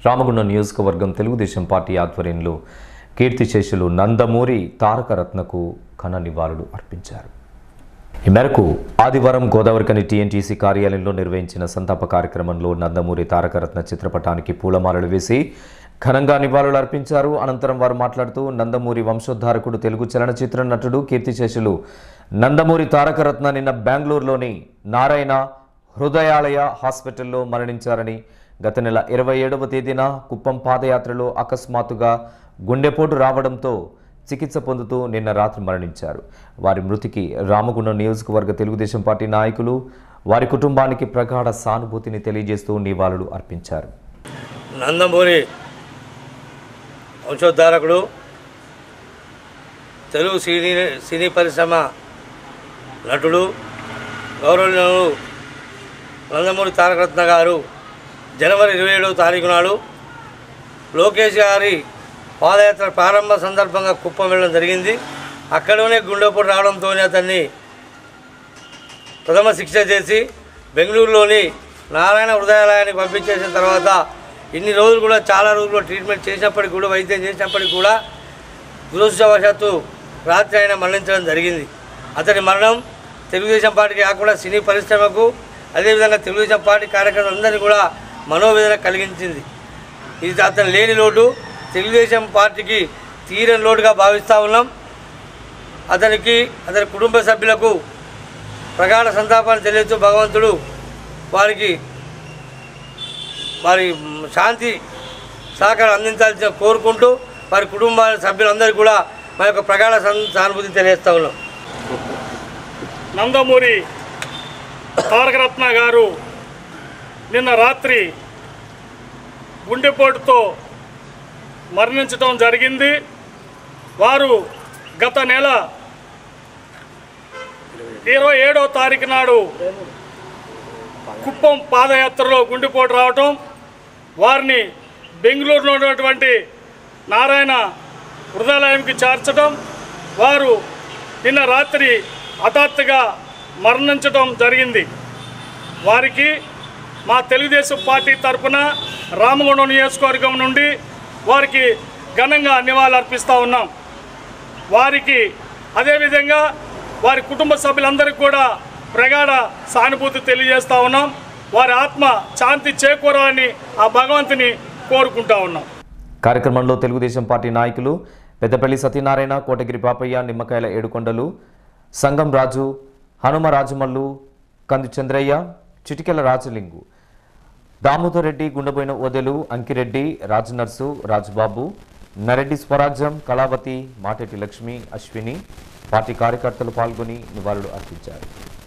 రామగుండం నియోజకవర్గం తెలుగుదేశం పార్టీ ఆధ్వర్యంలో కీర్తిశేషులు నందమూరి తారకరత్నకు ఘన నివాళులు అర్పించారు ఈ మేరకు ఆదివారం గోదావరికని టీఎన్టీసీ కార్యాలయంలో నిర్వహించిన సంతాప కార్యక్రమంలో నందమూరి తారకరత్న చిత్రపటానికి పూలమాలలు వేసి ఘనంగా నివాళులు అర్పించారు అనంతరం వారు మాట్లాడుతూ నందమూరి వంశోద్ధారకుడు తెలుగు చలనచిత్ర నటుడు కీర్తిశేషులు నందమూరి తారకరత్న నిన్న బెంగళూరులోని నారాయణ హృదయాలయ హాస్పిటల్లో మరణించారని గత నెల ఇరవై ఏడవ తేదీన కుప్పం పాదయాత్రలో అకస్మాత్తుగా గుండెపోటు రావడంతో చికిత్స పొందుతూ నిన్న రాత్రి మరణించారు వారి మృతికి రామగుండం నియోజకవర్గ తెలుగుదేశం పార్టీ నాయకులు వారి కుటుంబానికి ప్రగాఢ సానుభూతిని తెలియజేస్తూ నివాళులు అర్పించారు నందమూరి వంశోద్ధారకుడు తెలుగు సినీ సినీ పరిశ్రమ నటుడు గౌరవనీయులు నందమూరి తారకరత్న గారు జనవరి ఇరవై ఏడవ తారీఖు నాడు లోకేష్ గారి పాదయాత్ర ప్రారంభ సందర్భంగా కుప్పం వెళ్ళడం జరిగింది అక్కడనే గుండెపోటు రావడంతో అతన్ని ప్రథమ శిక్ష చేసి బెంగళూరులోని నారాయణ హృదయాలయానికి పంపించేసిన తర్వాత ఇన్ని రోజులు కూడా చాలా రోజులు ట్రీట్మెంట్ చేసినప్పటికీ కూడా వైద్యం చేసినప్పటికీ కూడా దురదృష్టవశాత్తు రాత్రి ఆయన మరణించడం జరిగింది అతని మరణం తెలుగుదేశం పార్టీకి కాకుండా సినీ పరిశ్రమకు అదేవిధంగా తెలుగుదేశం పార్టీ కార్యకర్తలందరినీ కూడా మనోవేదన కలిగించింది ఇది అతను లేని లోటు తెలుగుదేశం పార్టీకి తీరని లోటుగా భావిస్తూ ఉన్నాం అతనికి అతని కుటుంబ సభ్యులకు ప్రగాఢ సంతాపాన్ని తెలియజేస్తూ భగవంతుడు వారికి వారి శాంతి సహకారం అందించాల్సిన కోరుకుంటూ వారి కుటుంబ సభ్యులందరికీ కూడా మా యొక్క ప్రగాఢ సన్- సానుభూతిని తెలియజేస్తా ఉన్నాం నందమూరి తారకరత్న గారు నిన్న రాత్రి గుండెపోటుతో మరణించడం జరిగింది వారు గత నెల ఇరవై ఏడవ తారీఖు నాడు కుప్పం పాదయాత్రలో గుండెపోటు రావటం వారిని బెంగళూరులో ఉన్నటువంటి నారాయణ హృదయాలయంకి చేర్చడం వారు నిన్న రాత్రి హఠాత్తుగా మరణించడం జరిగింది వారికి మా తెలుగుదేశం పార్టీ తరపున రామగుండం నియోజకవర్గం నుండి వారికి ఘనంగా నివాళులు అర్పిస్తూ ఉన్నాం వారికి అదేవిధంగా వారి కుటుంబ సభ్యులందరికీ కూడా ప్రగాఢ సానుభూతి తెలియజేస్తూ ఉన్నాం వారి ఆత్మ శాంతి చేకూరాలని ఆ భగవంతుని కోరుకుంటా ఉన్నాం కార్యక్రమంలో తెలుగుదేశం పార్టీ నాయకులు పెద్దపల్లి సత్యనారాయణ కోటగిరి పాపయ్య నిమ్మకాయల ఏడుకొండలు సంగం రాజు హనుమ రాజమల్లు కందు చంద్రయ్య చిటికెల రాజలింగు దామోదర్ రెడ్డి గుండెబోయిన ఓదెలు అంకిరెడ్డి రాజనర్సు రాజుబాబు నరెడ్డి స్వరాజ్యం కళావతి మాటెటి లక్ష్మి అశ్విని పార్టీ కార్యకర్తలు పాల్గొని నివాళులు అర్పించారు